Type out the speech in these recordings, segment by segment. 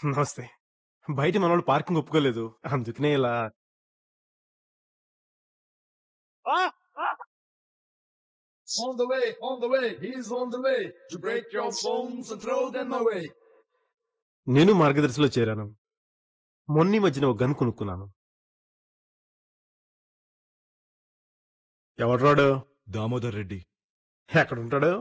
నమస్తే బయట మన వాళ్ళు పార్కింగ్ ఒప్పుకోలేదు అందుకనే ఇలా On the way, on the way, he's on the way to break your bones and throw them away. నేను మార్గదర్శిలో చేరాను మొన్న ఈ మధ్యన ఒక గన్ కొనుక్కున్నాను ఎవడ్రాడు దామోదర్ రెడ్డి ఎక్కడ ఉంటాడు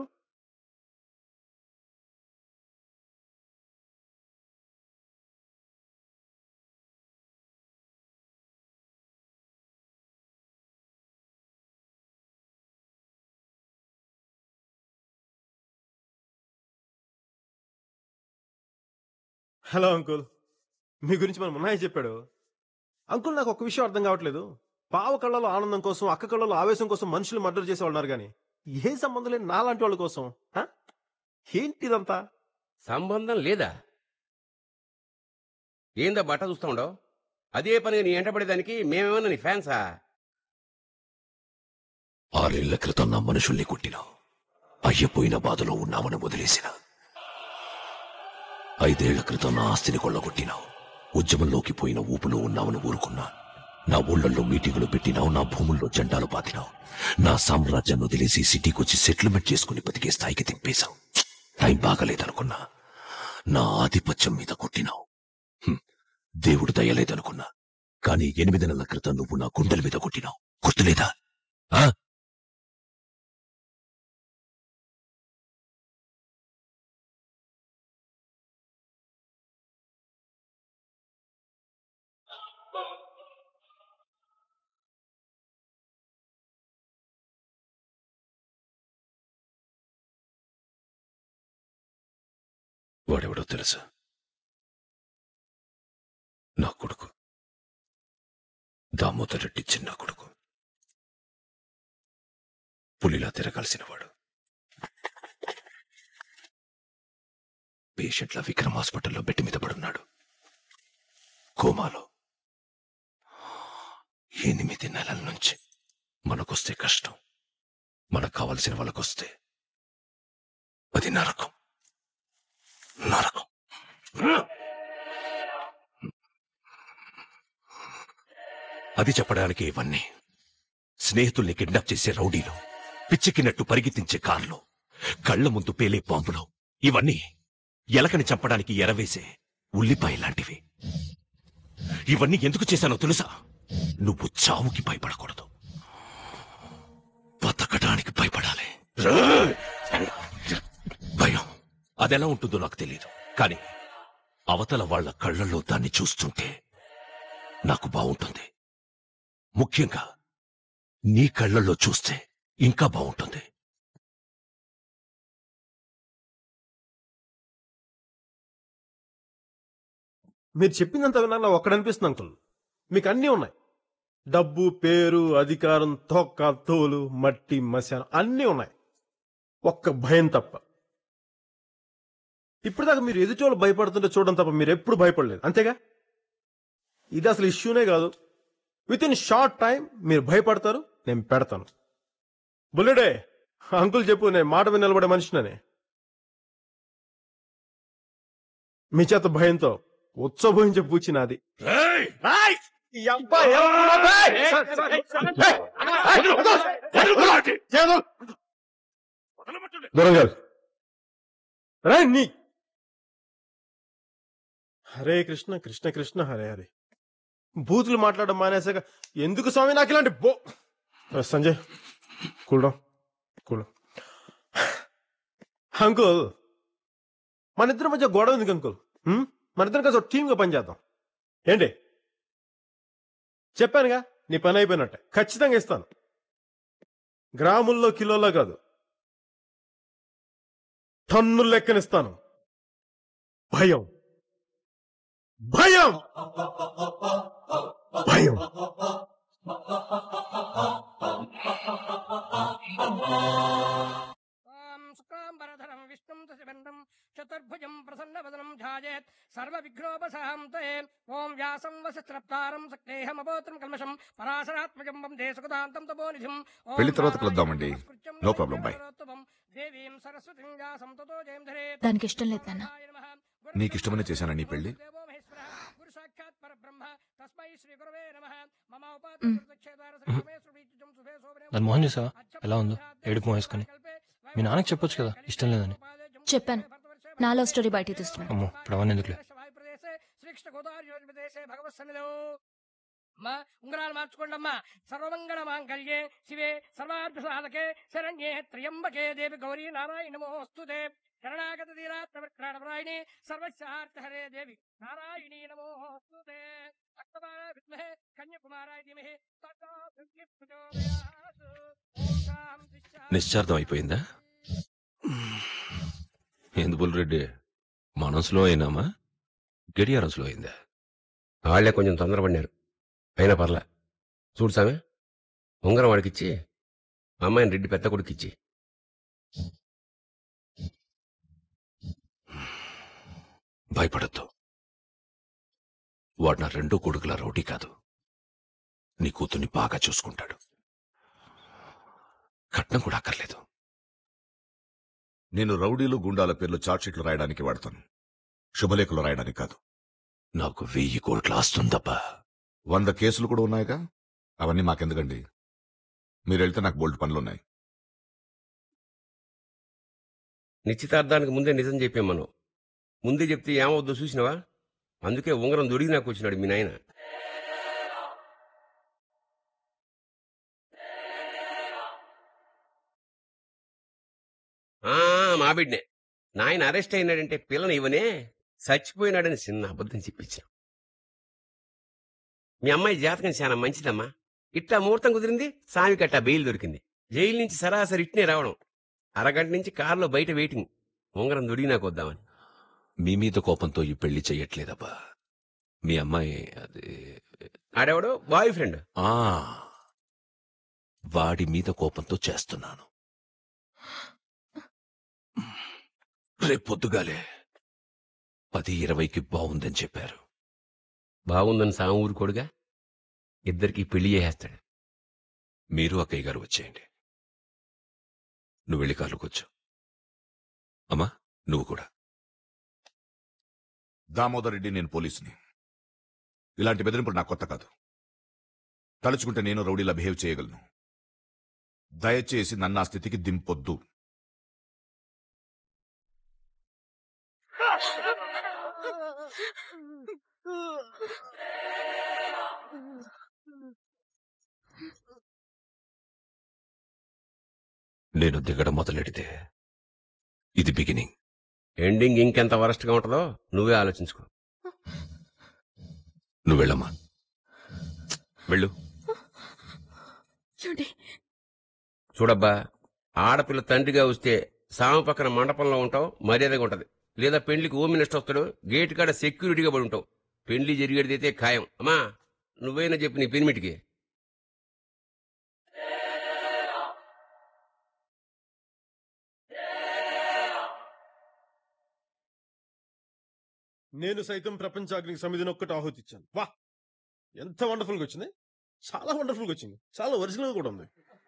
హలో అంకుల్ మీ గురించి మన మున్నాయి చెప్పాడు అంకుల్ నాకు ఒక విషయం అర్థం కావట్లేదు బావ కళ్ళలో ఆనందం కోసం అక్క కళ్ళలో ఆవేశం కోసం మనుషులు మర్డర్ చేసే ఉన్నారు కానీ ఏ సంబంధం లేని నాలాంటి వాళ్ళ కోసం హ? ఏంటి ఇదంతా సంబంధం లేదా ఏందా బట్ట చూస్తా ఉండవు అదే పనిగా నీ ఎంటపడేదానికి మేమేమన్నా నీ ఫ్యాన్సా ఆరేళ్ల క్రితం నా మనుషుల్ని కొట్టినావు అయ్యపోయిన బాధలో ఉన్నామని వదిలేసిన ఐదేళ్ల క్రితం నా ఆస్తిని కొల్లగొట్టినావు ఉద్యమంలోకి పోయిన ఊపులో ఉన్నామని ఊరుకున్నా నా ఊళ్ళల్లో మీటింగులు పెట్టినావు నా భూముల్లో జెండాలు పాతినావు నా సామ్రాజ్యాన్ని వదిలేసి సిటీకొచ్చి సెటిల్మెంట్ చేసుకుని బతికే స్థాయికి తిప్పేశావు టైం బాగలేదనుకున్నా నా ఆధిపత్యం మీద కొట్టినావు హ్మ్. దేవుడు దయలేదనుకున్నా కానీ ఎనిమిది నెలల క్రితం నువ్వు నా గుండెల మీద కొట్టినావు గుర్తులేదా ఆ వాడెవడో తెలుసా నా కొడుకు దామోదర్ రెడ్డి చిన్న కొడుకు పులిలా తిరగాల్సిన వాడు పేషెంట్ల విక్రమ్ హాస్పిటల్లో బెడ్ మీద పడున్నాడు కోమాలో ఎనిమిది నెలల నుంచి మనకొస్తే కష్టం మనకు కావలసిన వాళ్ళకొస్తే అది నరకం నరకం అది చెప్పడానికి ఇవన్నీ స్నేహితుల్ని కిడ్నాప్ చేసే రౌడీలు పిచ్చెక్కినట్టు పరిగెత్తించే కార్లు కళ్ళ ముందు పేలే బాంబులు ఇవన్నీ ఎలకని చంపడానికి ఎరవేసే ఉల్లిపాయ లాంటివి ఇవన్నీ ఎందుకు చేశానో తెలుసా నువ్వు చావుకి భయపడకూడదు బతకడానికి భయపడాలి భయం అదెలా ఉంటుందో నాకు తెలియదు కానీ అవతల వాళ్ళ కళ్ళల్లో దాన్ని చూస్తుంటే నాకు బాగుంటుంది ముఖ్యంగా నీ కళ్ళల్లో చూస్తే ఇంకా బాగుంటుంది మీరు చెప్పిందంత విన్నాక నాకు ఒక్కడనిపిస్తుంది అంకుల్ మీకు అన్నీ ఉన్నాయి డబ్బు పేరు అధికారం తొక్క తోలు మట్టి మశానం అన్నీ ఉన్నాయి ఒక్క భయం తప్ప ఇప్పటిదాకా మీరు ఎదుటోళ్ళు భయపడుతుంటే చూడడం తప్ప మీరు ఎప్పుడు భయపడలేదు అంతేగా ఇది అసలు ఇష్యూనే కాదు విత్ ఇన్ షార్ట్ టైం మీరు భయపడతారు నేను పెడతాను బుల్లెడే అంకుల్ చెప్పు నేను మాట మీద నిలబడే మనిషినని మీ చేత భయంతో ఉత్సవహించే పూచి నాది ఈ అబ్బాయి ఏమనుకున్నావు? ఏయ్! సార్, సార్, సార్, ఏయ్! చేదు! దూరం గారు రే నీ హరే కృష్ణ కృష్ణ కృష్ణ హరే హరే బూతులు మాట్లాడడం మానేసాక ఎందుకు స్వామి నాకు ఇలాంటి బో సంజయ్ కూల్ కూల్ అంకుల్ మన ఇద్దరి మధ్య గొడవ ఎందుకు అంకుల్ హ్మ్? మన ఇద్దరం కలిసి ఒక టీమ్గా పనిచేద్దాం ఏంటి చెప్పానుగా నీ పని అయిపోయినట్టే ఖచ్చితంగా ఇస్తాను గ్రాముల్లో కిలోలో కాదు టన్నుల లెక్కనిస్తాను భయం భయం భయం ఓం శుక్లాంబరధరం విష్ణుం దశబంధం చతుర్భుజం ప్రసన్నవదనం ధ్యాయేత్ సర్వవిఘ్నోపశాంతే ఓం వ్యాసం వసత్రప్తారం సక్నేహమపోత్రం కల్మషం పరాశరాత్మజం వందే సుఖదాంతం తపోనిధిం ఓం పెళ్లి తర్వాత నారాయణం కలుద్దామండి. నమస్కృత్యం No problem, bye. నరోత్తమం దేవీం సరస్వతిం వ్యాసం తతో జయం ధరేత్. దానికి ఇష్టం లేదు నాన్న నీకు ఇష్టమనే చేశానా నీ పెళ్లి? దేవో మహేశ్వరః, గురు సాక్షాత్ పరబ్రహ్మ, తస్మై శ్రీ గురవే నమః. మమ ఉపాధి మ్. గురుదక్షేదార శ్రీరమే సువీచితం శుభే శోభనే దాని మొహం చూసావా ఎలా ఉందో ఏడుపు మొహం వేసుకొని మీ నాన్నకి చెప్పొచ్చు కదా ఇష్టం లేదని చెప్పాను నా లవ్ స్టోరీ బయటికి తీస్తున్నాను అమ్మో ఇప్పుడు అవన్నీ ఎందుకులే శ్రీకృష్ణ గోదావరి ప్రదేశే భగవత్ సన్నిధో అమ్మా ఉంగరాలు మార్చుకోండి అమ్మా సర్వమంగళ మాంగళ్యే శివే సర్వార్థ సాధకే శరణ్యే త్ర్యంబకే దేవి గౌరీ నారాయణ నమోస్తుతే శరణాగత ధీరాత్మవిక్రాణపరాయణి సర్వస్యార్థ హరే దేవి నారాయణీ నమోస్తుతే భక్తమాన విద్మహే కన్యకుమారాయ ధీమహి తన్నో దుర్గి ప్రచోదయాత్. ఓం శాంతి శాంతి. నిశ్చార్థం అయిపోయిందా ఎందు బుల్రెడ్డి మనం స్లో అయినామా గడియారం స్లో అయిందా వాళ్లే కొంచెం తొందరపడినారు అయినా పర్లే చూడు సామె ఉంగరం వాడికిచ్చి అమ్మాయిని రెడ్డి పెద్ద కొడుకిచ్చి భయపడద్దు వాడు నా రెండో కొడుకుల రౌడీ కాదు నీ కూతుర్ని బాగా చూసుకుంటాడు కట్నం కూడా అక్కర్లేదు నేను రౌడీలు గుండాల పేర్లు చార్ట్షీట్లు రాయడానికి వాడతాను శుభలేఖలు రాయడానికి కాదు నాకు వెయ్యి కోట్ల ఆస్తుందబ్బా వంద కేసులు కూడా ఉన్నాయిగా అవన్నీ మాకెందుకండి మీరు వెళ్తే నాకు బోల్డ్ పనులున్నాయి నిశ్చితార్థానికి ముందే నిజం చెప్పాం మనం ముందే చెప్తే ఏమవుద్దో చూసినావా అందుకే ఉంగరం దొరికి నాకు వచ్చినాడు మీ నాయన ఆ, మా బిడ్డే నాయన అరెస్ట్ అయినాడంటే పిల్లని ఇవనే చచ్చిపోయినాడని చిన్న అబద్ధం చెప్పించాం మీ అమ్మాయి జాతకం చాలా మంచిదమ్మా ఇట్టా ముహూర్తం కుదిరింది సామి కట్టా బెయిల్ దొరికింది జైలు నుంచి సరాసరి ఇట్నే రావడం అరగంట నుంచి కారులో బయట వెయిటింగ్ ఉంగరం దొడిగి నాకు వద్దామని మీ మీద కోపంతో ఈ పెళ్లి చెయ్యట్లేదబ్బా మీ అమ్మాయి అది ఆడెవడో బాయ్ ఫ్రెండ్ ఆ వాడి మీద కోపంతో చేస్తున్నాను రేపు పొద్దుగాలే పది ఇరవైకి బాగుందని చెప్పారు బాగుందని సాము ఊరుకోడుగా ఇద్దరికి పెళ్లి చేసేస్తాడు మీరు అక్కయ్య గారు వచ్చేయండి నువ్వు వెళ్ళి కార్లు కూర్చో అమ్మా నువ్వు కూడా దామోదర్ రెడ్డి నేను పోలీసుని ఇలాంటి బెదిరింపులు నాకు కొత్త కాదు తలుచుకుంటే నేను రౌడీలా బిహేవ్ చేయగలను దయచేసి నన్ను ఆ స్థితికి దింపొద్దు నేను దిగడం మొదలెడితే ఇది బిగినింగ్ ఎండింగ్ ఇంకెంత వరస్ట్ గా ఉంటుందో నువ్వే ఆలోచించుకో నువ్వు వెళ్ళమ్మా వెళ్ళు చూడండి చూడబ్బా ఆడపిల్ల తండ్రిగా వస్తే సాము పక్కన మండపంలో ఉంటావు మర్యాదగా ఉంటది లేదా పెళ్లికి హోమ్ మినిస్టర్ వస్తాడు గేట్ కాడ సెక్యూరిటీగా పడి ఉంటావు పెళ్లి జరిగేదైతే ఖాయం అమ్మా నువ్వైనా చెప్పు నీ పెనిమిటికి నేను సైతం ప్రపంచాగ్నికి సమిధిని ఒక్కటి ఆహుతిచ్చాను వా ఎంత వండర్ఫుల్ గా వచ్చింది చాలా వండర్ఫుల్ గా వచ్చింది చాలా ఒరిజినల్ గా కూడా ఉంది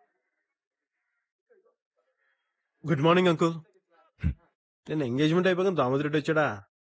గుడ్ మార్నింగ్ అంకుల్ నేను ఎంగేజ్మెంట్ అయిపోయాక దామోదర్ రెడ్డి వచ్చాడా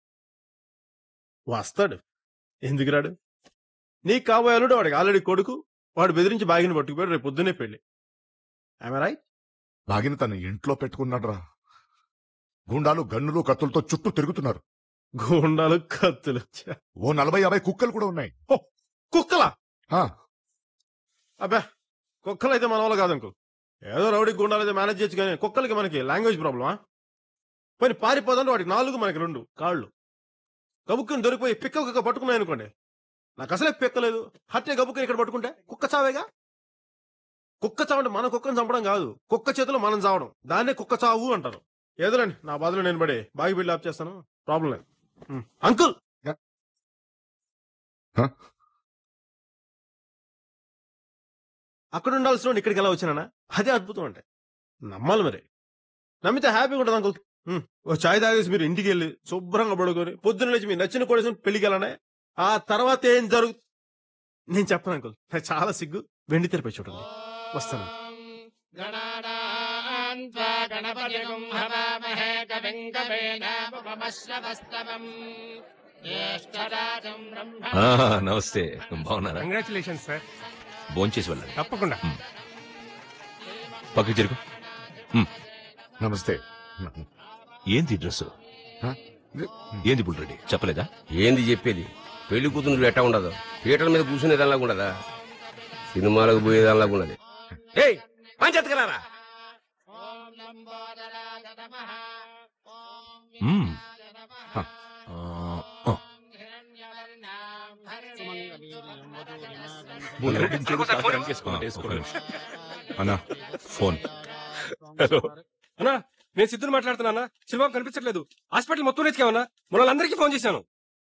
వస్తాడు ఎందుకు రాడు నీకు కాబోయే అల్లుడు వాడికి ఆల్రెడీ కొడుకు వాడు బెదిరించి బాగిన పట్టుకుపోయాడు రేపు పొద్దున్నే పెళ్లి రైట్ నాగిన తన ఇంట్లో పెట్టుకున్నాడ్రా గుండాలు గన్నులు కత్తులతో చుట్టూ తిరుగుతున్నారు గోండాలు కత్తులు ఛ, ఓ నలభై యాభై కుక్కలు కూడా ఉన్నాయి కుక్కలా ఆ, అబ్బా కుక్కలు అయితే మన వాళ్ళు కాదు అంకుల్ ఏదో రౌడీ గుండాలు అయితే మేనేజ్ చేయొచ్చు కానీ కుక్కలకి మనకి లాంగ్వేజ్ ప్రాబ్లమా పని పారిపోదంటే వాడికి నాలుగు మనకి రెండు కాళ్ళు గబుక్కుని దొరికిపోయి పిక్క కుక్క పట్టుకున్నాయి అనుకోండి నాకు అసలే పిక్కలేదు హత్య గబుక్కుని ఇక్కడ పట్టుకుంటే కుక్క చావేగా కుక్క చావంటే మన కుక్కను చంపడం కాదు కుక్క చేతిలో మనం చావడం దాన్నే కుక్క చావు అంటారు ఏదోనండి నా బాధలో నేను పడి బాగి బిల్డ్ ఆప్ చేస్తాను ప్రాబ్లం లేదు ఉమ్. అంకుల్ హ? అక్కడ ఉండాల్సిన వాడిని ఇక్కడికి ఎలా వచ్చినానా అదే అద్భుతం అంటే నమ్మాలి మరి నమ్మితే హ్యాపీగా ఉంటుంది అంకుల్ ఉమ్, ఓ చాయ్ తాగేసి మీరు ఇంటికి వెళ్ళి శుభ్రంగా పడుకొని పొద్దున్న లేచి మీ నచ్చిన కొడేసి పెళ్లికి వెళ్ళనే ఆ తర్వాత ఏం జరుగు నేను చెప్పను అంకుల్ నాకు చాలా సిగ్గు వెండి తెరపై చూడండి వస్తాను ఆ, నమస్తే బాగున్నారా కంగ్రాచులేషన్ సార్ భోంచేసి వెళ్ళండి తప్పకుండా పక్కకి జరుగు నమస్తే ఏంది డ్రెస్ ఏంది బుల్రెడ్డి చెప్పలేదా ఏంది చెప్పేది పెళ్లి కూతురు ఎట్టా ఉండదు పీటల మీద కూర్చునే దానిలాగా ఉండదా సినిమాలకు పోయేదానిలాగా ఉన్నది ఏయ్ పంచెత్తకరారా మ్మ్. హ. ఆ, ఆ. బుల్రెడ్డిని చూడు, కాస్త వెనకేసుకోండి, వేసుకోండి. అన్నా ఫోన్ హలో అన్నా నేను సిద్ధుని మాట్లాడుతున్నా శిల్బాబు కనిపించట్లేదు హాస్పిటల్ మొత్తం వెతికామన్నా మన వాళ్ళందరికీ ఫోన్ చేశాను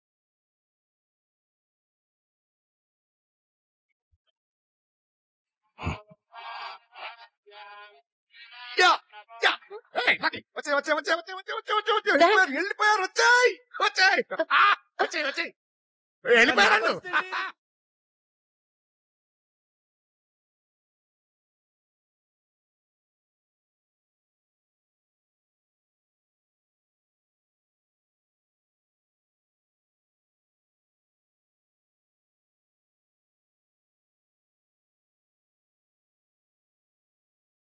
వచ్చే వచ్చే వచ్చే వచ్చే వచ్చే వచ్చే వచ్చే వచ్చే వెళ్ళిపోయారు వెళ్ళిపోయారు వచ్చాయి వచ్చాయి వచ్చాయి వచ్చాయి వెళ్ళిపోయారు